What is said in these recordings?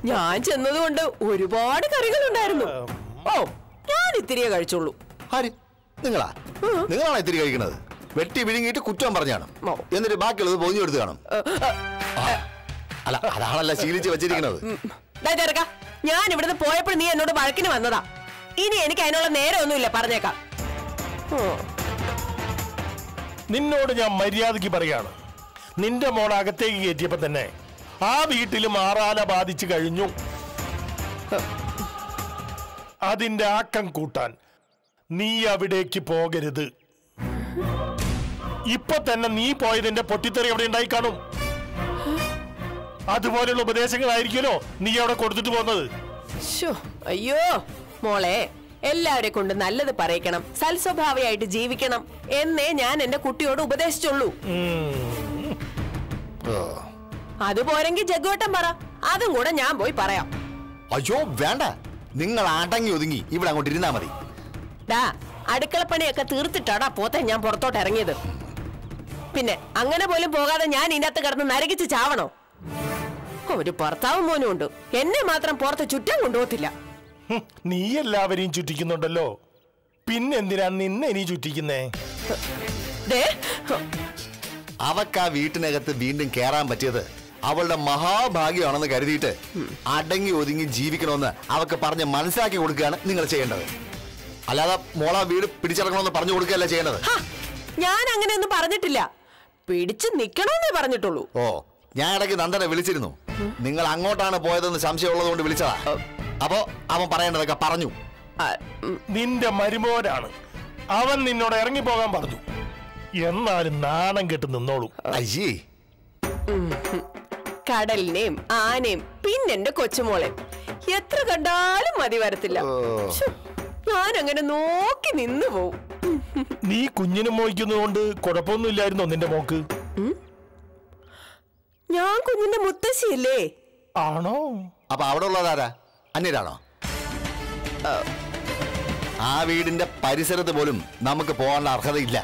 ഞാൻ ചെന്നതുകൊണ്ട് ഒരുപാട് കറികളുണ്ടായിരുന്നു ഓ ഞാൻ ഇത്തിരിയേ കഴിച്ചുള്ളൂ ആര് നിങ്ങളാ നിങ്ങളാണ് ഇത്തിരി കഴിക്കുന്നത് വെട്ടി വിഴുങ്ങിയിട്ട് കുറ്റം പറഞ്ഞാണ് ഓ. എന്നിട്ട് ബാക്കിയുള്ളത് പൊതിഞ്ഞു കൊടുത്ത് കാണും ആ. അല്ല അതാണല്ല ശീലിച്ച് വെച്ചിരിക്കുന്നത് ദാ ചെറുക്ക ഞാൻ ഇവിടുന്ന് പോയപ്പോൾ നീ എന്നോട് വഴക്കിന് വന്നതാ ഇനി എനിക്ക് അതിനുള്ള നേരമൊന്നുമില്ല പറഞ്ഞേക്കാം ഓ, നിന്നോട് ഞാൻ മര്യാദയ്ക്ക് പറയാണ് നിന്റെ മോൾ അകത്തേക്ക് കയറ്റിയപ്പോ തന്നെ ആ വീട്ടിൽ മാറാല ബാധിച്ചു കഴിഞ്ഞു അതിന്റെ ആക്കം കൂട്ടാൻ നീ അവിടേക്ക് പോകരുത് ഇപ്പൊ തന്നെ നീ പോയതിന്റെ പൊട്ടിത്തെറി അവിടെ ഉണ്ടായി കാണും അതുപോലെയുള്ള ഉപദേശങ്ങളായിരിക്കുമല്ലോ നീ അവിടെ കൊടുത്തിട്ട് പോകുന്നത് ശ്ശോ, അയ്യോ മോളെ എല്ലാവരെ കൊണ്ട് നല്ലത് പറയിക്കണം സൽസ്വഭാവിയായിട്ട് ജീവിക്കണം എന്നേ ഞാൻ എന്റെ കുട്ടിയോട് ഉപദേശിച്ചുള്ളൂ ഓ. അതുപോരെങ്കിൽ ജഗ്ഗോട്ടം പറ അതും കൂടെ ഞാൻ പോയി പറയാം അയ്യോ വേണ്ട നിങ്ങൾ അടങ്ങി ഒതുങ്ങി ഇവിടെ അങ്ങോട്ട് ഇരുന്നാ മതി ഡാ അടുക്കളപ്പണിയൊക്കെ തീർത്തിട്ടാടാ പോത്തെ ഞാൻ പുറത്തോട്ട് ഇറങ്ങിയത് പിന്നെ അങ്ങനെ പോലും പോകാതെ ഞാൻ ഇതിനകത്ത് കിടന്ന് നരകിച്ച് ചാവണോ ഒരു ഭർത്താവും മോനും ഉണ്ട് എന്നെ മാത്രം പുറത്ത് ചുറ്റാൻ കൊണ്ടുപോകത്തില്ല ഹും, നീ എല്ലാവരെയും ചുറ്റിക്കുന്നുണ്ടല്ലോ പിന്നെന്തിനാ നിന്നെ നീ ചുറ്റിക്കുന്നേ ദേ അവക്ക് ആ വീട്ടിനകത്ത് വീണ്ടും കേറാൻ പറ്റിയത് അവളുടെ മഹാഭാഗ്യമാണെന്ന് കരുതിയിട്ട് അടങ്ങി ഒതുങ്ങി ജീവിക്കണമെന്ന് അവക്ക് പറഞ്ഞ് മനസ്സിലാക്കി കൊടുക്കുകയാണ് നിങ്ങൾ ചെയ്യേണ്ടത് അല്ലാതെ മോള വീട് പിടിച്ചിറങ്ങണമെന്ന് പറഞ്ഞു കൊടുക്കുകയല്ല ചെയ്യേണ്ടത് ഹ, ഞാൻ അങ്ങനെയൊന്നും പറഞ്ഞിട്ടില്ല പിടിച്ചു നിക്കണമെന്നേ പറഞ്ഞിട്ടുള്ളൂ ഓ ഞാൻ ഇടയ്ക്ക് നന്ദനെ വിളിച്ചിരുന്നു നിങ്ങൾ അങ്ങോട്ടാണ് പോയതെന്ന് സംശയമുള്ളത് കൊണ്ട് വിളിച്ചതാ അപ്പോ അവൻ പറയേണ്ടതൊക്കെ പറഞ്ഞു ആ, ഉം, നിന്റെ മരുമോനാണ് അവൻ നിന്നോട് ഇറങ്ങിപ്പോകാൻ പറഞ്ഞു എന്നാലും നാണം കെട്ട് നിന്നോളൂ അയ്യേ കടലിനെയും ആനയും പിന്നെന്റെ കൊച്ചുമോളെ എത്ര കണ്ടാലും മതി വരത്തില്ല ശ്ശോ, ഞാൻ അങ്ങനെ നോക്കി നിന്നു പോവും നീ കുഞ്ഞിനെ മോഹിക്കുന്നതുകൊണ്ട് കുഴപ്പമൊന്നുമില്ലായിരുന്നോ നിന്റെ മോക്ക് ഞാൻ കുഞ്ഞിന്റെ മുത്തശ്ശിയല്ലേ ആണോ അപ്പൊ അവിടെ ഉള്ളതാരാ അന്യരാണോ ആ വീടിന്റെ പരിസരത്ത് പോലും നമുക്ക് പോകാനുള്ള അർഹതയില്ല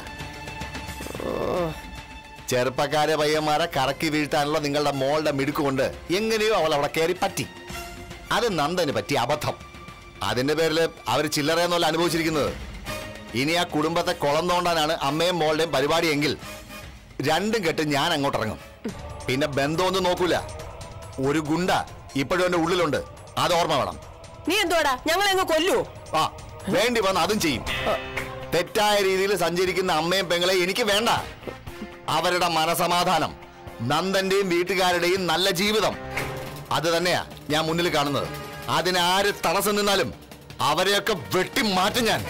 ചെറുപ്പക്കാരെ പയ്യന്മാരെ കറക്കി വീഴ്ത്താനുള്ള നിങ്ങളുടെ മോളുടെ മിടുക്കുകൊണ്ട് എങ്ങനെയോ അവൾ അവിടെ കയറി പറ്റി അത് നന്ദന് പറ്റിയ അബദ്ധം അതിന്റെ പേരിൽ അവർ ചില്ലറയെന്നല്ല അനുഭവിച്ചിരിക്കുന്നത് ഇനി ആ കുടുംബത്തെ കുളം തോണ്ടാനാണ് അമ്മയും മോളുടെയും പരിപാടിയെങ്കിൽ രണ്ടും കെട്ട് ഞാൻ അങ്ങോട്ട് ഇറങ്ങും പിന്നെ ബന്ധമൊന്നും നോക്കൂല ഒരു ഗുണ്ട ഇപ്പോഴും എന്റെ ഉള്ളിലുണ്ട് അത് ഓർമ്മ വേണം നീ എന്തുവാടാ ഞങ്ങളെ അങ്ങ് കൊല്ലുവോ ആ വേണ്ടി വന്ന് അതും ചെയ്യും തെറ്റായ രീതിയിൽ സഞ്ചരിക്കുന്ന അമ്മയും പെങ്ങളെ എനിക്ക് വേണ്ട അവരുടെ മനസമാധാനം നന്ദന്റെയും വീട്ടുകാരുടെയും നല്ല ജീവിതം അത് തന്നെയാ ഞാൻ മുന്നിൽ കാണുന്നത് അതിന് ആര് തടസ്സം നിന്നാലും അവരെയൊക്കെ വെട്ടി മാറ്റും ഞാൻ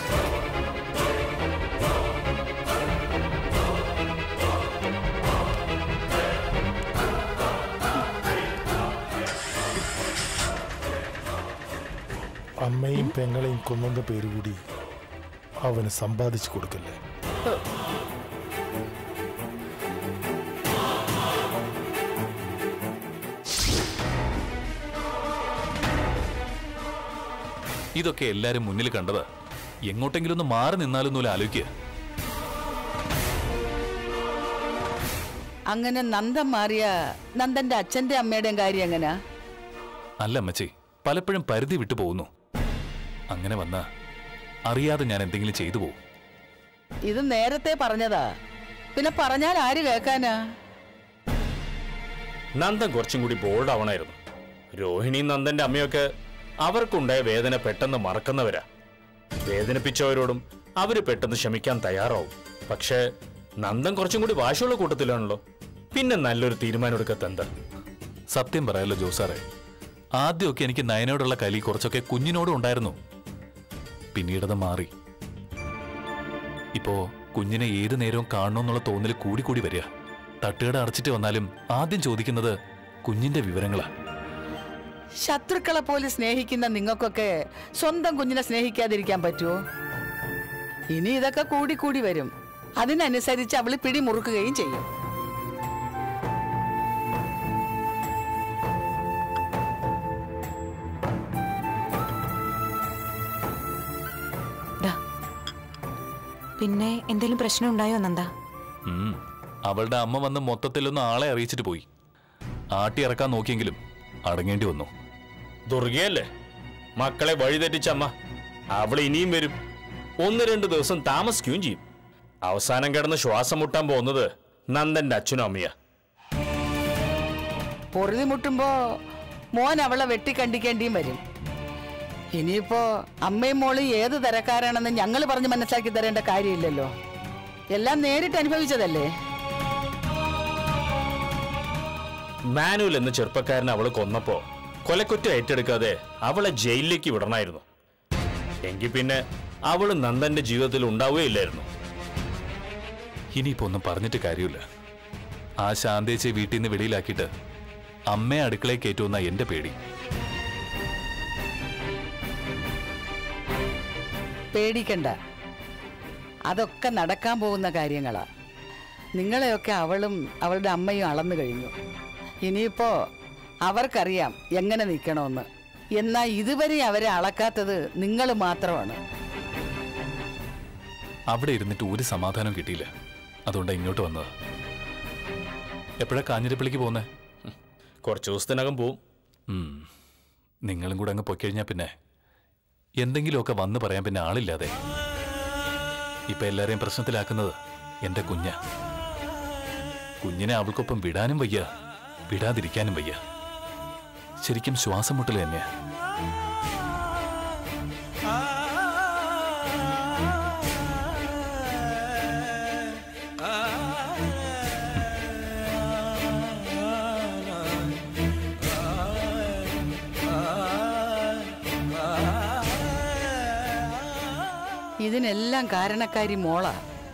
അമ്മയും പെങ്ങളെയും കൊന്നന്റെ പേര് കൂടി അവന് സമ്പാദിച്ചു കൊടുക്കല്ലേ ഇതൊക്കെ എല്ലാരും മുന്നിൽ കണ്ടത് എങ്ങോട്ടെങ്കിലും ഒന്ന് മാറി നിന്നാലൊന്നുമില്ല ആലോചിക്കുക അങ്ങനെ നന്ദൻ മാറിയ നന്ദന്റെ അച്ഛന്റെ അമ്മയുടെയും കാര്യം എങ്ങനാ അല്ല അമ്മച്ചി പലപ്പോഴും പരിധി വിട്ടു പോകുന്നു അങ്ങനെ വന്ന അറിയാതെ ഞാൻ എന്തെങ്കിലും ചെയ്തു പോകും ഇത് നേരത്തെ പറഞ്ഞതാ പിന്നെ പറഞ്ഞാൽ ആര് കേൾക്കാനാ നന്ദൻ കുറച്ചും കൂടി ബോൾഡ് ആവണമായിരുന്നു രോഹിണിയും നന്ദന്റെ അമ്മയൊക്കെ അവർക്കുണ്ടായ വേദന പെട്ടെന്ന് മറക്കുന്നവരാ വേദനിപ്പിച്ചവരോടും അവര് പെട്ടെന്ന് ക്ഷമിക്കാൻ തയ്യാറാവും പക്ഷേ നന്ദൻ കുറച്ചും കൂടി വാശിയുള്ള കൂട്ടത്തിലാണല്ലോ പിന്നെ നല്ലൊരു തീരുമാനം എടുക്കത്ത എന്താ സത്യം പറയാലോ ജോസാറെ ആദ്യമൊക്കെ എനിക്ക് നയനോടുള്ള കലി കുറച്ചൊക്കെ കുഞ്ഞിനോടും ഉണ്ടായിരുന്നു പിന്നീടത് മാറി ഇപ്പോ കുഞ്ഞിനെ ഏതു നേരവും കാണണമെന്നുള്ള തോന്നൽ കൂടി കൂടി വരിക തട്ടുകട അടച്ചിട്ട് വന്നാലും ആദ്യം ചോദിക്കുന്നത് കുഞ്ഞിന്റെ വിവരങ്ങളാ ശത്രുക്കളെ പോലെ സ്നേഹിക്കുന്ന നിങ്ങൾക്കൊക്കെ സ്വന്തം കുഞ്ഞിനെ സ്നേഹിക്കാതിരിക്കാൻ പറ്റുമോ ഇനി ഇതൊക്കെ കൂടി കൂടി വരും അതിനനുസരിച്ച് അവള് പിടിമുറുക്കുകയും ചെയ്യും ഡാ. പിന്നെ എന്തെങ്കിലും പ്രശ്നം ഉണ്ടായോ നന്ദ ഉം. അവളുടെ അമ്മ വന്ന് മൊത്തത്തിലൊന്ന് ആളെ അറിയിച്ചിട്ട് പോയി ആട്ടി ഇറക്കാൻ നോക്കിയെങ്കിലും അടങ്ങേണ്ടി വന്നു ദുർഗയല്ലേ മക്കളെ വഴിതെറ്റിച്ചമ്മ അവൾ ഇനിയും വരും ഒന്ന് രണ്ട് ദിവസം താമസിക്കുകയും ചെയ്യും അവസാനം കിടന്ന് ശ്വാസം മുട്ടാൻ പോകുന്നത് നന്ദന്റെ അച്ഛനും അമ്മയാ പൊറുതി മുട്ടുമ്പോ മോൻ അവളെ വെട്ടിക്കണ്ടിക്കേണ്ടിയും വരും ഇനിയിപ്പോ അമ്മയും മോളും ഏത് തരക്കാരാണെന്ന് ഞങ്ങൾ പറഞ്ഞ് മനസ്സിലാക്കി തരേണ്ട കാര്യമില്ലല്ലോ എല്ലാം നേരിട്ട് അനുഭവിച്ചതല്ലേ മാനുവൽ എന്ന ചെറുപ്പക്കാരനെ അവള് കൊന്നപ്പോ കൊലക്കുറ്റം ഏറ്റെടുക്കാതെ അവളെ ജയിലിലേക്ക് വിടണമായിരുന്നു എങ്കിൽ പിന്നെ അവള് നന്ദന്റെ ജീവിതത്തിൽ ഉണ്ടാവുകയില്ലായിരുന്നു ഇനിയിപ്പോ ഒന്നും പറഞ്ഞിട്ട് കാര്യമില്ല ആ ശാന്തേച്ചെ വീട്ടിൽ നിന്ന് വെളിയിലാക്കിയിട്ട് അമ്മയെ അടുക്കളയിൽ കയറ്റുമെന്ന എന്റെ പേടി പേടിക്കണ്ട അതൊക്കെ നടക്കാൻ പോകുന്ന കാര്യങ്ങളാ നിങ്ങളെയൊക്കെ അവളും അവളുടെ അമ്മയും അളന്നു കഴിഞ്ഞു ഇനിയിപ്പോ അവർക്കറിയാം എങ്ങനെ നിൽക്കണമെന്ന് എന്നാൽ ഇതുവരെ അവരെ അളക്കാത്തത് നിങ്ങൾ മാത്രമാണ് അവിടെ ഇരുന്നിട്ട് ഒരു സമാധാനം കിട്ടിയില്ല അതുകൊണ്ടാണ് ഇങ്ങോട്ട് വന്നത് എപ്പോഴാ കാഞ്ഞിരപ്പള്ളിക്ക് പോകുന്നേ കുറച്ച് ദിവസത്തിനകം പോവും ഉം. നിങ്ങളും കൂടെ അങ്ങ് പൊയ്ക്കഴിഞ്ഞാൽ പിന്നെ എന്തെങ്കിലുമൊക്കെ വന്ന് പറയാൻ പിന്നെ ആളില്ലാതെ ഇപ്പൊ എല്ലാരെയും പ്രശ്നത്തിലാക്കുന്നത് എന്റെ കുഞ്ഞ കുഞ്ഞിനെ അവൾക്കൊപ്പം വിടാനും വയ്യ വിടാതിരിക്കാനും വയ്യ ശരിക്കും ശ്വാസം മുട്ടൽ തന്നെയാ ഇതിനെല്ലാം കാരണക്കാരി മോളാ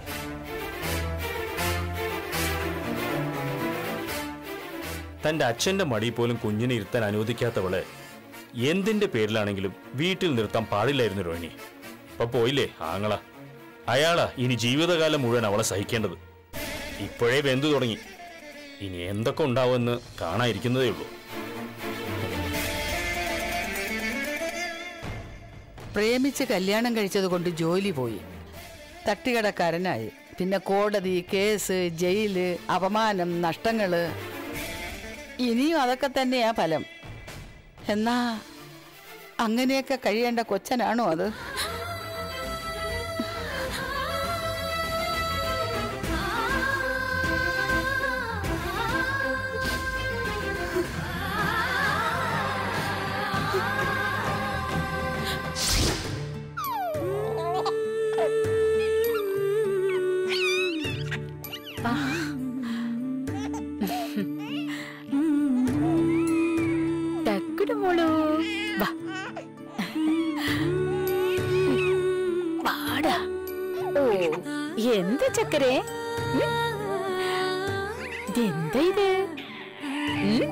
തന്റെ അച്ഛന്റെ മടിയിൽ പോലും കുഞ്ഞിനെ ഇരുത്താൻ അനുവദിക്കാത്തവളെ എന്തിന്റെ പേരിലാണെങ്കിലും വീട്ടിൽ നിർത്താൻ പാടില്ലായിരുന്നു രോഹിണി ഇപ്പൊ പോയില്ലേ ആങ്ങള അയാളാ ഇനി ജീവിതകാലം മുഴുവൻ അവളെ സഹിക്കേണ്ടത് ഇപ്പോഴേ വെന്തു തുടങ്ങി ഇനി എന്തൊക്കെ ഉണ്ടാവുമെന്ന് കാണാതിരിക്കുന്നതേ ഉള്ളൂ പ്രേമിച്ച് കല്യാണം കഴിച്ചത് കൊണ്ട് ജോലി പോയി തട്ടികടക്കാരനായി പിന്നെ കോടതി കേസ് ജയില് അപമാനം നഷ്ടങ്ങള് ഇനിയും അതൊക്കെ തന്നെയാ ഫലം എന്നാ അങ്ങനെയൊക്കെ കഴിയേണ്ട കൊച്ചനാണോ അത് ടക്കുടു മോളൂ വാ പാടാ ഓ എന്ത് ചക്കരേ ഉം? ഇതെന്താ ഇത് ഉം?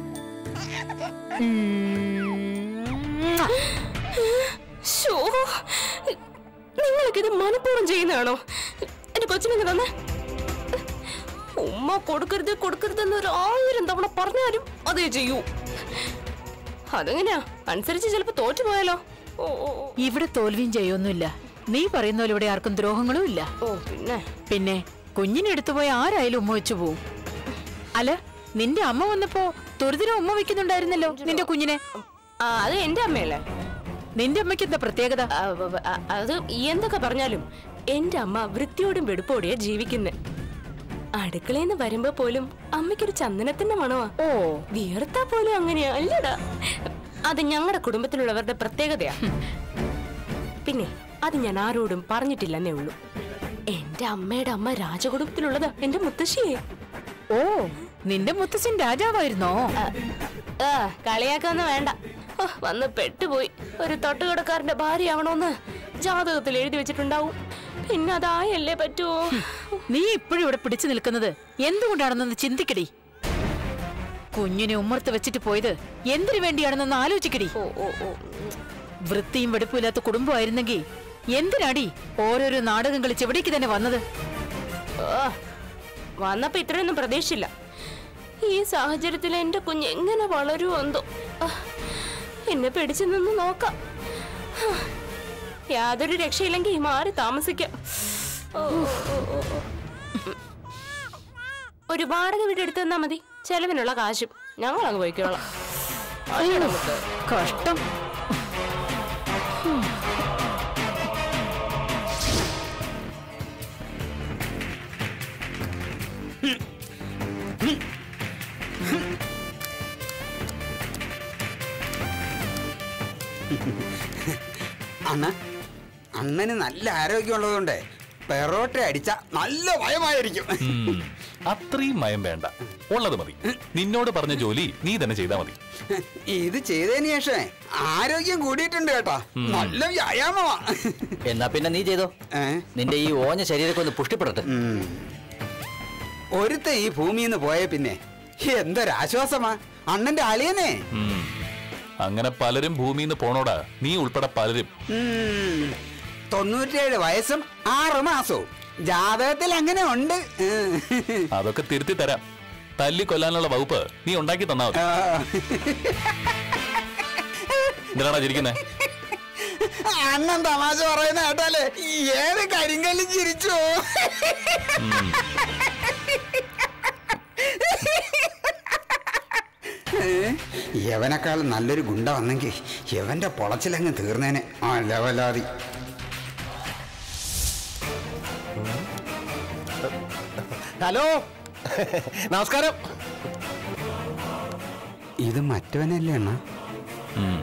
ഉം. ശോ, നിങ്ങളൊക്കെ ഇത് മനഃപൂർവ്വം ചെയ്യുന്നതാണോ എന്റെ കൊച്ചിനെ തന്നെ ഉമ്മ കൊടുക്കരുത് കൊടുക്കരുതെന്ന് ഒരു ആയിരം തവണ പറഞ്ഞാലും അതേ ചെയ്യൂ അതെങ്ങനെയാ അനുസരിച്ച് ചിലപ്പോ തോറ്റുപോയാലോ ഓ ഓ ഓ. ഇവിടെ തോൽവിയും ചെയ്യൊന്നുമില്ല നീ പറയുന്ന പോലെ ഇവിടെ ആർക്കും ദ്രോഹങ്ങളും ഇല്ല ഓ പിന്നെ പിന്നെ കുഞ്ഞിനെ എടുത്തുപോയ ആരായാലും ഉമ്മ വെച്ചു പോവും അല്ല നിന്റെ അമ്മ വന്നപ്പോ തൊരുതിനും ഉമ്മ വെക്കുന്നുണ്ടായിരുന്നല്ലോ നിന്റെ കുഞ്ഞിനെ ആ, അത് എന്റെ അമ്മയല്ലേ നിന്റെ അമ്മയ്ക്ക് എന്താ പ്രത്യേകത ആ, വ- വ- ആ, അത് എന്തൊക്കെ പറഞ്ഞാലും എന്റെ അമ്മ വൃത്തിയോടും വെടുപ്പോടെയാ ജീവിക്കുന്നെ അടുക്കളയിൽ നിന്ന് വരുമ്പോ പോലും അമ്മയ്ക്കൊരു ചന്ദനത്തിന്റെ മണമാ ഓ വിയർത്താ പോലും അങ്ങനെയാ അല്ലടാ അത് ഞങ്ങളുടെ കുടുംബത്തിലുള്ളവരുടെ പ്രത്യേകതയാ പിന്നെ അത് ഞാൻ ആരോടും പറഞ്ഞിട്ടില്ലെന്നേ ഉള്ളൂ എന്റെ അമ്മയുടെ അമ്മ രാജകുടുംബത്തിലുള്ളതാ എന്റെ മുത്തശ്ശിയെ ഓ നിന്റെ മുത്തച്ഛൻ രാജാവായിരുന്നോ ആ, ആ കളിയാക്കാന്ന് വേണ്ട ഓ, വന്ന് പെട്ടുപോയി ഒരു തൊട്ടുകിടക്കാരന്റെ ഭാര്യയാവണോന്ന് ജാതകത്തിൽ എഴുതി വെച്ചിട്ടുണ്ടാവും പിന്നെ അതായല്ലേ പറ്റുമോ നീ ഇപ്പോഴും ഇവിടെ പിടിച്ചു നിൽക്കുന്നത് എന്തുകൊണ്ടാണെന്നൊന്ന് ചിന്തിക്കടി കുഞ്ഞിനെ ഉമ്മർത്ത് വെച്ചിട്ട് പോയത് എന്തിനു വേണ്ടിയാണെന്നൊന്ന് ആലോചിക്കടി ഓ ഓ ഓ വൃത്തിയും വെടുപ്പില്ലാത്ത കുടുംബമായിരുന്നെങ്കിൽ എന്തിനാടി ഓരോരോ നാടകം കളിച്ച് എവിടേക്ക് തന്നെ വന്നത് ആ, വന്നപ്പോ ഇത്രയൊന്നും പ്രതീക്ഷിച്ചില്ല ഈ സാഹചര്യത്തിൽ എന്റെ കുഞ്ഞ് എങ്ങനെ വളരുമോ എന്തോ ആ, എന്നെ പിടിച്ചു നിന്ന് നോക്കാം ആ, യാതൊരു രക്ഷയില്ലെങ്കിൽ മാറി താമസിക്കാം ഓ, ഓ, ഓ, ഓ, ഓ. ഒരു വാടക വീട് എടുത്തു തന്നാ മതി ചെലവിനുള്ള കാശും ഞങ്ങൾ അങ്ങ് പോയിക്കോളാം അയ്യോ, കഷ്ടം അണ്ണ അണ്ണന് നല്ല ആരോഗ്യമുള്ളതുകൊണ്ട് പെറോട്ട അടിച്ച നല്ല ഭയമായിരിക്കും ഉം, അത്രയും മയം വേണ്ട ഉള്ളത് മതി നിന്നോട് പറഞ്ഞ ജോലി നീ തന്നെ ചെയ്താൽ മതി ഇത് ചെയ്തതിന് ശേഷമേ ആരോഗ്യം കൂടിയിട്ടുണ്ട് കേട്ടാ നല്ല വ്യായാമമാ എന്നാ പിന്നെ നീ ചെയ്തോ ഏ? നിന്റെ ഈ ഓഞ്ഞ ശരീരമൊക്കെ ഒന്ന് പുഷ്ടിപ്പെടട്ടെ ഉം. ഒരുത്ത ഈ ഭൂമിയിൽ നിന്ന് പോയ പിന്നെ എന്തൊരാശ്വാസമാ അണ്ണന്റെ അളിയനെ ഉം. അങ്ങനെ പലരും ഭൂമിയിൽ നിന്ന് പോണോടാ നീ ഉൾപ്പെടെ പലരും ഉം. തൊണ്ണൂറ്റിയേഴ് വയസ്സും ആറ് മാസവും ജാതകത്തിൽ അങ്ങനെ ഉണ്ട് ഉം. അതൊക്കെ തിരുത്തി തരാം തല്ലി കൊല്ലാനുള്ള വകുപ്പ് നീ ഉണ്ടാക്കി തന്നാ മതി ആ. എന്തിനാടാ ചിരിക്കുന്നേ അണ്ണൻ തമാശ പറയുന്ന കേട്ടാലേ ഏത് കരിങ്കല്ലും ചിരിച്ചു യവനേക്കാൾ നല്ലൊരു ഗുണ്ട വന്നെങ്കിൽ യവന്റെ പൊളച്ചിലങ്ങ് തീർന്നേനെ ആ ലവലാതി ഹലോ നമസ്കാരം ഇത് മറ്റവനല്ലേ അണ്ണ ഉം.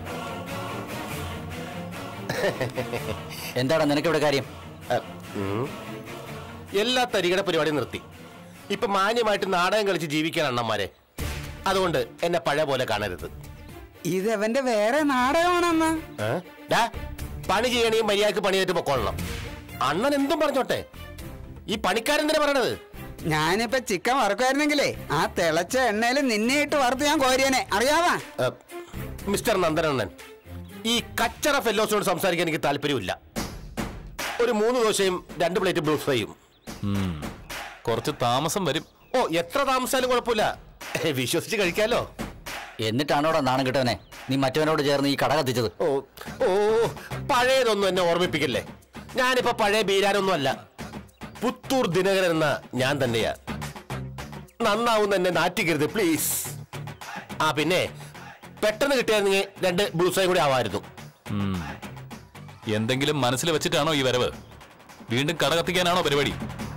എന്താടാ നിനക്കിവിടെ കാര്യം ഉം. എല്ലാ തരികട പരിപാടി നിർത്തി ഇപ്പൊ മാന്യമായിട്ട് നാടകം കളിച്ച് ജീവിക്കാൻ അണ്ണന്മാരെ അതുകൊണ്ട് എന്നെ പഴയ പോലെ കാണരുത് ഇത് അവന്റെ വേറെ നാടകമാണെന്ന ഏ? ഡാ, പണി ചെയ്യണേ മര്യാദക്ക് പണി ചെയ്തിട്ട് പൊക്കോളണം അണ്ണൻ എന്തും പറഞ്ഞോട്ടെ ഈ പണിക്കാരൻ തന്നെ പറയണത് ഞാനിപ്പോ ചിക്കൻ വറുക്കായിരുന്നെങ്കിലേ ആ തിളച്ച എണ്ണയിൽ നിന്നെ ഇട്ട് വറുത്ത് ഞാൻ കോരിയനെ അറിയാവാ ഏ, മിസ്റ്റർ നന്ദനണ്ണൻ ഈ കച്ചറ ഫെല്ലോസിനോട് സംസാരിക്കാൻ എനിക്ക് താല്പര്യമില്ല ഒരു മൂന്ന് ദോശയും രണ്ട് പ്ലേറ്റ് ബ്ലൂ ഫ്രൈയും ഉം. കുറച്ച് താമസം വരും ഓ എത്ര താമസിച്ചാലും കുഴപ്പമില്ല ഏ, വിശ്വസിച്ച് കഴിക്കാലോ എന്നിട്ടാണോടാ നാണം കിട്ടവനെ നീ മറ്റവനോട് ചേർന്ന് ഈ കട കത്തിച്ചത് ഓ ഓ പഴയതൊന്നും എന്നെ ഓർമ്മിപ്പിക്കില്ലേ ഞാനിപ്പോ പഴയ ബീരാനൊന്നും അല്ല പുത്തൂർ ദിനകരൻ എന്ന ഞാൻ തന്നെയാ നന്നാവുന്ന എന്നെ നാറ്റിക്കരുത് പ്ലീസ് ആ പിന്നെ പെട്ടെന്ന് കിട്ടിയായിരുന്നെങ്കിൽ രണ്ട് ബ്ലൂസയും കൂടി ആവായിരുന്നു ഉം. എന്തെങ്കിലും മനസ്സിൽ വെച്ചിട്ടാണോ ഈ വരവ് വീണ്ടും കട കത്തിക്കാനാണോ പരിപാടി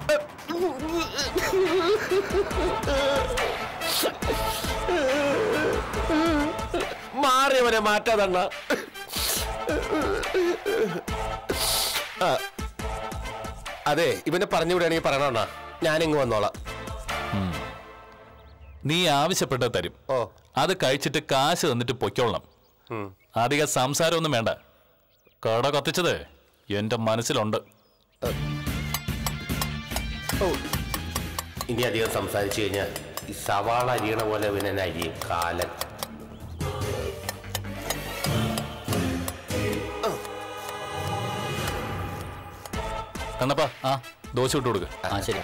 മാറിയവനെ മാറ്റാതണ്ണ ആ, അതെ ഇവനെ പറഞ്ഞു വിടുകയാണെങ്കിൽ പറയണ ഞാനിങ്ങ് വന്നോളാം നീ ആവശ്യപ്പെട്ട തരും ഓ അത് കഴിച്ചിട്ട് കാശ് തന്നിട്ട് പൊയ്ക്കോളണം ഉം. അധികം സംസാരമൊന്നും വേണ്ട കട കത്തിച്ചത് എന്റെ മനസ്സിലുണ്ട് ഓ ഇനി അധികം സംസാരിച്ചു കഴിഞ്ഞാൽ ഈ സവാള അരിയണ പോലെ ഇവനെ അരിയും കാലൻ കണ്ണപ്പാ ആ ദോശ ഇട്ട് കൊടുക്ക ആ ശരി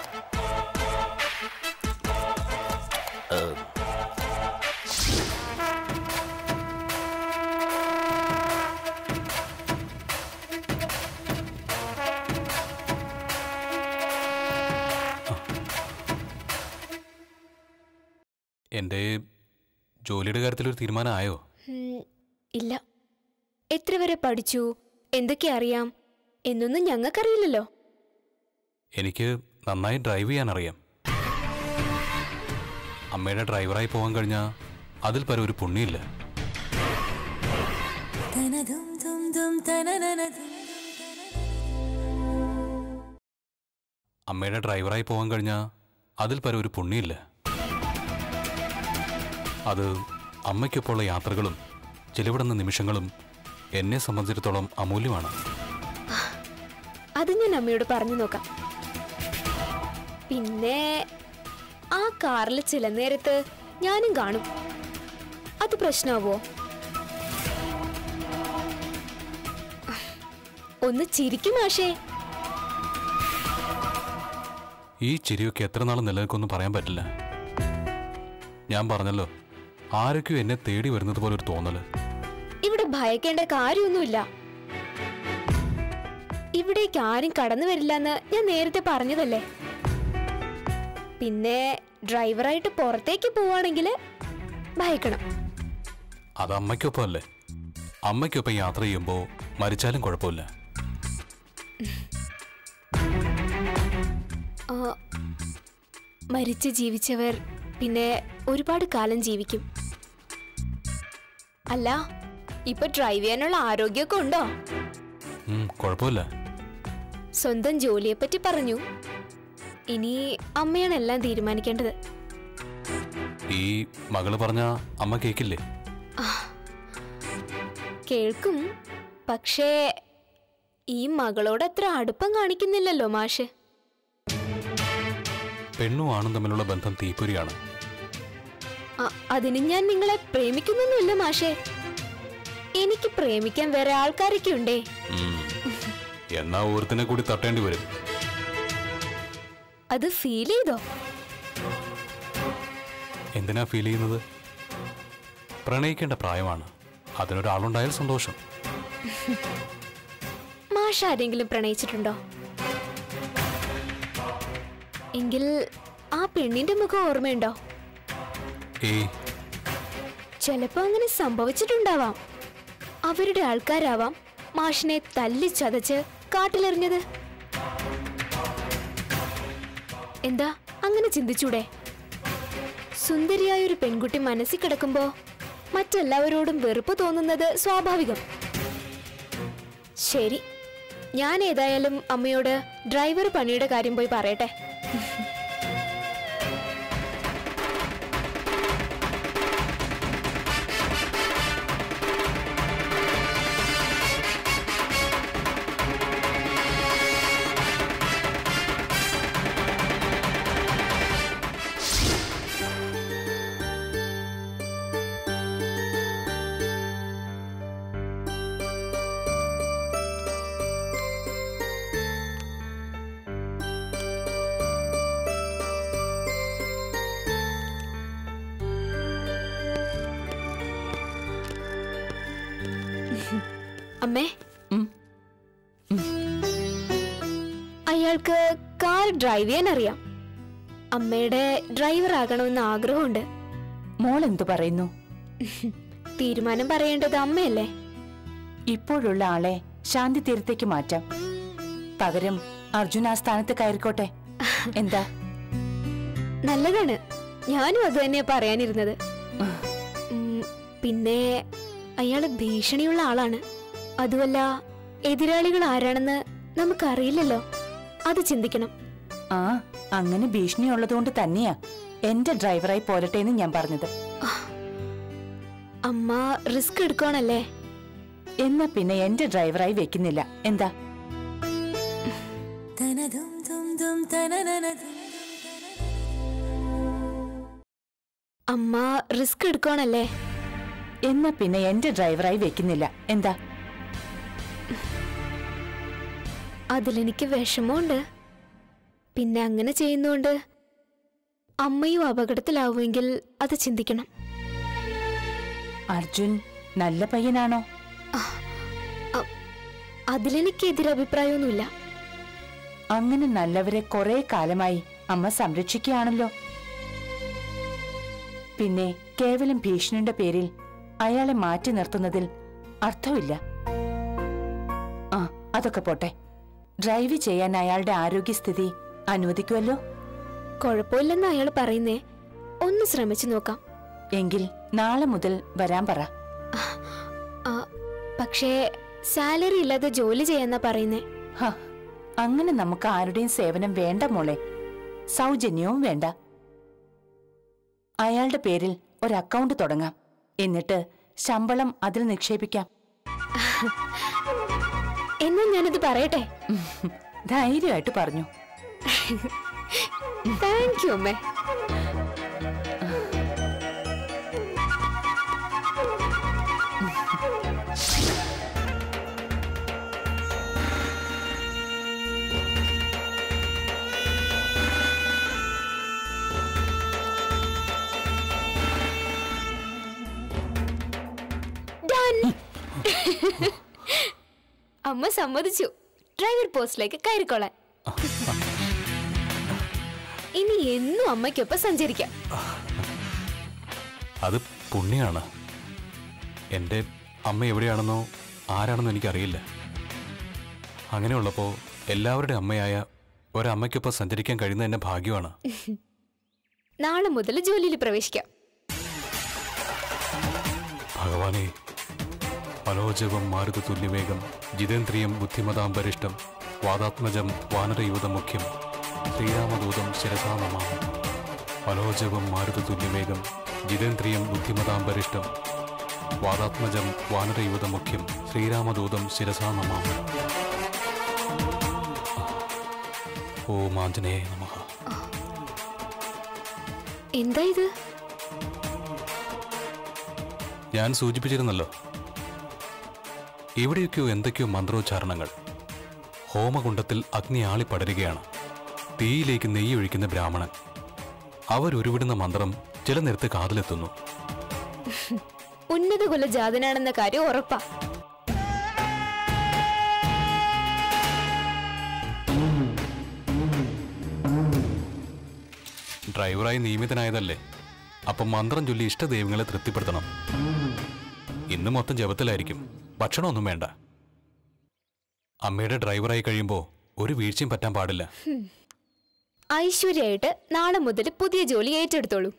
എൻ്റെ ജോലിയുടെ കാര്യത്തിൽ ഒരു തീരുമാനമായോ ഉം, ഇല്ല എത്ര വരെ പഠിച്ചു എന്തൊക്കെ അറിയാം എന്നൊന്നും ഞങ്ങൾക്കറിയില്ലല്ലോ എനിക്ക് നന്നായി ഡ്രൈവ് ചെയ്യാൻ അറിയാം അമ്മയുടെ ഡ്രൈവറായി പോകാൻ കഴിഞ്ഞാൽ അതിൽ പരം ഒരു പുണ്യമില്ല അമ്മയുടെ ഡ്രൈവറായി പോകാൻ കഴിഞ്ഞാൽ അതിൽ പരം ഒരു പുണ്യമില്ല അത് അമ്മയ്ക്കൊപ്പമുള്ള യാത്രകളും ചിലവിടുന്ന നിമിഷങ്ങളും എന്നെ സംബന്ധിച്ചിടത്തോളം അമൂല്യമാണ് അത് ഞാൻ അമ്മയോട് പറഞ്ഞു നോക്കാം പിന്നെ ആ കാറിൽ ചില നേരത്ത് ഞാനും കാണും അത് പ്രശ്നമാവോ ഒന്ന് ചിരിക്കും മാഷേ ഈ ചിരിയൊക്കെ എത്ര നാൾ നിലനിൽക്കുമെന്ന് പറയാൻ പറ്റില്ല ഞാൻ പറഞ്ഞല്ലോ ആരൊക്കെയോ എന്നെ തേടി വരുന്നത് പോലെ ഒരു തോന്നല് ഇവിടെ ഭയക്കേണ്ട കാര്യമൊന്നുമില്ല ഇവിടേക്ക് ആരും കടന്നു വരില്ലെന്ന് ഞാൻ നേരത്തെ പറഞ്ഞതല്ലേ പിന്നെ ഡ്രൈവറായിട്ട് പുറത്തേക്ക് പോവാണെങ്കിൽ ഭയക്കണം അത് അമ്മയ്ക്കൊപ്പം അല്ലേ അമ്മയ്ക്കൊപ്പം യാത്ര ചെയ്യുമ്പോൾ മരിച്ചാലും കുഴപ്പമില്ല ആ, മരിച്ച് ജീവിച്ചവർ പിന്നെ ഒരുപാട് കാലം ജീവിക്കും അല്ല ഇപ്പൊ ഡ്രൈവ് ചെയ്യാനുള്ള ആരോഗ്യമൊക്കെ ഉണ്ടോ ഉം, കുഴപ്പമില്ല സ്വന്തം ജോലിയെ പറ്റി പറഞ്ഞു ഇനി അമ്മയാണ് എല്ലാം തീരുമാനിക്കേണ്ടത് ഈ മകള് പറഞ്ഞ അമ്മ കേക്കില്ലേ കേൾക്കും പക്ഷേ ഈ മകളോട് അത്ര അടുപ്പം കാണിക്കുന്നില്ലല്ലോ മാഷ് പെണ്ണും ആണും തമ്മിലുള്ള ബന്ധം തീപ്പൊരിയാണ് അ- അതിന് ഞാൻ നിങ്ങളെ പ്രേമിക്കുന്നൊന്നുമില്ല മാഷേ എനിക്ക് പ്രേമിക്കാൻ വേറെ ആൾക്കാരൊക്കെ ഉണ്ടേ ഉം. എന്നാ ഓരത്തിനെ കൂടി തട്ടേണ്ടി വരും അത് ഫീൽ ചെയ്തോ എന്തിനാ ഫീൽ ചെയ്യുന്നത് പ്രണയിക്കേണ്ട പ്രായമാണ് അതിനൊരാളുണ്ടായാൽ സന്തോഷം മാഷ് ആരെങ്കിലും പ്രണയിച്ചിട്ടുണ്ടോ എങ്കിൽ ആ പെണ്ണിന്റെ മുഖം ഓർമ്മയുണ്ടോ ഏയ് ചിലപ്പോ അങ്ങനെ സംഭവിച്ചിട്ടുണ്ടാവാം അവരുടെ ആൾക്കാരാവാം മാഷിനെ തല്ലി ചതച്ച് കാട്ടിലെറിഞ്ഞത് എന്താ അങ്ങനെ ചിന്തിച്ചൂടെ സുന്ദരിയായ ഒരു പെൺകുട്ടി മനസ്സിൽ കിടക്കുമ്പോ മറ്റെല്ലാവരോടും വെറുപ്പ് തോന്നുന്നത് സ്വാഭാവികം ശരി ഞാൻ ഏതായാലും അമ്മയോട് ഡ്രൈവർ പണിയുടെ കാര്യം പോയി പറയട്ടെ അമ്മേ അയാൾക്ക് കാർ ഡ്രൈവ് ചെയ്യാൻ അറിയാം അമ്മയുടെ ഡ്രൈവർ ആകണമെന്ന് ആഗ്രഹമുണ്ട് മോൾ എന്തു പറയുന്നു തീരുമാനം പറയേണ്ടത് അമ്മയല്ലേ ഇപ്പോഴുള്ള ആളെ ശാന്തി തീരത്തേക്ക് മാറ്റാം പകരം അർജുൻ ആ സ്ഥാനത്ത് കയറിക്കോട്ടെ എന്താ നല്ലതാണ് ഞാനും അത് തന്നെയാ പറയാനിരുന്നത് ഉം, പിന്നെ അയാള് ഭീഷണിയുള്ള ആളാണ് അതുമല്ല എതിരാളികൾ ആരാണെന്ന് നമുക്കറിയില്ലല്ലോ അത് ചിന്തിക്കണം ആ അങ്ങനെ ഭീഷണി ഉള്ളതുകൊണ്ട് തന്നെയാ എന്റെ ഡ്രൈവറായി പോരട്ടെ എന്ന് ഞാൻ പറഞ്ഞത് അമ്മ റിസ്ക് എടുക്കണല്ലേ എന്നാ പിന്നെ എന്റെ ഡ്രൈവറായി വെക്കുന്നില്ല എന്താ അമ്മ റിസ്ക് എടുക്കണല്ലേ എന്നാ പിന്നെ എന്റെ ഡ്രൈവറായി വെക്കുന്നില്ല എന്താ അതിലെനിക്ക് വിഷമമുണ്ട് പിന്നെ അങ്ങനെ ചെയ്യുന്നോണ്ട് അമ്മയും അപകടത്തിലാവുമെങ്കിൽ അത് ചിന്തിക്കണം അർജുൻ നല്ല പയ്യനാണോ അ- അതിലെനിക്ക് എതിരഭിപ്രായമൊന്നുമില്ല അങ്ങനെ നല്ലവരെ കുറെ കാലമായി അമ്മ സംരക്ഷിക്കുകയാണല്ലോ പിന്നെ കേവലം ഭീഷണിയുടെ പേരിൽ അയാളെ മാറ്റി നിർത്തുന്നതിൽ അർത്ഥമില്ല ആ അതൊക്കെ പോട്ടെ ഡ്രൈവ് ചെയ്യാൻ അയാളുടെ ആരോഗ്യസ്ഥിതി അനുവദിക്കുമല്ലോ കുഴപ്പമില്ലെന്ന് അയാൾ പറയുന്നേ ഒന്ന് ശ്രമിച്ചു നോക്കാം എങ്കിൽ നാളെ മുതൽ വരാൻ പറ ആ, പക്ഷേ സാലറി ഇല്ലാതെ ജോലി ചെയ്യാന്നാ പറയുന്നേ ഹ, അങ്ങനെ നമുക്ക് ആരുടെയും സേവനം വേണ്ട മോളെ സൗജന്യവും വേണ്ട അയാളുടെ പേരിൽ ഒരു അക്കൗണ്ട് തുടങ്ങാം എന്നിട്ട് ശമ്പളം അതിൽ നിക്ഷേപിക്കാം എന്നാ ഞാനത് പറയട്ടെ ധൈര്യമായിട്ട് പറഞ്ഞു താങ്ക് യു അമ്മേ Done. അമ്മ സമ്മതിച്ചു ഡ്രൈവർ പോസ്റ്റിലേക്ക് കയറിക്കൊള്ളാൻ ഇനി എന്നും അമ്മയ്ക്കൊപ്പം സഞ്ചരിക്കാം അത് പുണ്യാണ് എൻ്റെ അമ്മ എവിടെയാണെന്നോ ആരാണെന്നോ എനിക്കറിയില്ല അങ്ങനെയുള്ളപ്പോൾ എല്ലാവരുടെ അമ്മയായ ഒരമ്മയ്ക്കൊപ്പം സഞ്ചരിക്കാൻ കഴിയുന്ന എന്നെ ഭാഗ്യമാണ് നാളെ മുതൽ ജോലിയിൽ പ്രവേശിക്കാം ഭഗവാനെ മനോജവം മാരുത തുല്യവേഗം ജിതേന്ദ്രിയം ബുദ്ധിമതാം വരിഷ്ടം വാദാത്മജം വാനരയൂതം മുഖ്യം ശ്രീരാമദൂതം ശിരസാ നമാമി മനോജവം മാരുത തുല്യവേഗം ജിതേന്ദ്രിയം ബുദ്ധിമതാം വരിഷ്ടം വാദാത്മജം വാനരയൂതം മുഖ്യം ശ്രീരാമദൂതം ശിരസാ നമാമി ഓം ആഞ്ജനേയ നമഃ എന്താ ഇത് ഞാൻ സൂചിപ്പിച്ചിരുന്നല്ലോ എവിടെയൊക്കെയോ എന്തൊക്കെയോ മന്ത്രോച്ചാരണങ്ങൾ ഹോമകുണ്ടത്തിൽ അഗ്നി ആളി പടരുകയാണ് തീയിലേക്ക് നെയ്യ് ഒഴിക്കുന്ന ബ്രാഹ്മണൻ അവരുരുവിടുന്ന മന്ത്രം ചില നേരത്ത് കാതിലെത്തുന്നു ഉന്നത കുല ജാതനാണെന്ന കാര്യം ഉറപ്പാ ഡ്രൈവറായി നിയമിതനായതല്ലേ അപ്പം മന്ത്രം ചൊല്ലി ഇഷ്ടദൈവങ്ങളെ തൃപ്തിപ്പെടുത്തണം ഇന്ന് മൊത്തം ജപത്തിലായിരിക്കും ഭക്ഷണമൊന്നും വേണ്ട അമ്മയുടെ ഡ്രൈവറായി കഴിയുമ്പോൾ ഒരു വീഴ്ചയും പറ്റാൻ പാടില്ല ഹും. ഐശ്വര്യായിട്ട് നാളെ മുതൽ പുതിയ ജോലി ഏറ്റെടുത്തോളൂ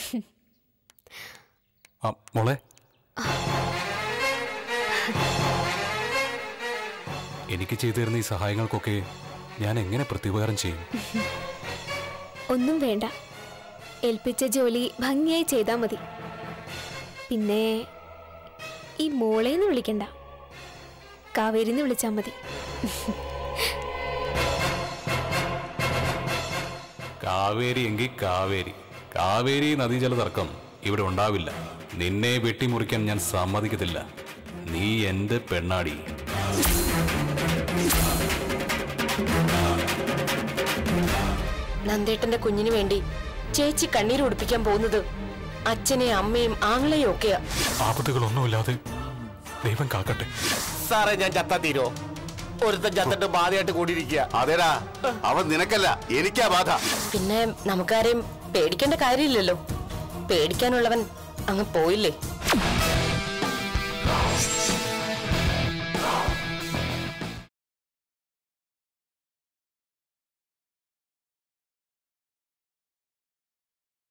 ആ, മോളെ എനിക്ക് ചെയ്തു തരുന്ന ഈ സഹായങ്ങൾക്കൊക്കെ ഞാൻ എങ്ങനെ പ്രത്യുപകാരം ചെയ്യും ഒന്നും വേണ്ട ഏൽപ്പിച്ച ജോലി ഭംഗിയായി ചെയ്താൽ മതി പിന്നെ ഈ മോളേന്ന് വിളിക്കണ്ട കാവേരിന്ന് വിളിച്ചാൽ മതി കാവേരി എങ്കിൽ കാവേരി കാവേരി നദീജല തർക്കം ഇവിടെ ഉണ്ടാവില്ല നിന്നെ വെട്ടിമുറിക്കാൻ ഞാൻ സമ്മതിക്കത്തില്ല നീ എന്റെ പെണ്ണാടി നന്ദേട്ടന്റെ കുഞ്ഞിന് വേണ്ടി ചേച്ചി കണ്ണീര് ഉടുപ്പിക്കാൻ പോകുന്നത് അച്ഛനെയും അമ്മയും ആങ്ങളെയും ഒക്കെയാ ആപത്തുകളൊന്നുമില്ലാതെ ദൈവം കാക്കട്ടെ സാറേ ഞാൻ ചത്താ തീരോ ഒരുത്തൻ ചത്തിട്ട് ബാധയായിട്ട് കൂടിയിരിക്കുക അതേടാ അവൻ നിനക്കല്ല എനിക്കാ ബാധ പിന്നെ നമുക്കാരെയും പേടിക്കേണ്ട കാര്യമില്ലല്ലോ പേടിക്കാനുള്ളവൻ അങ്ങ് പോയില്ലേ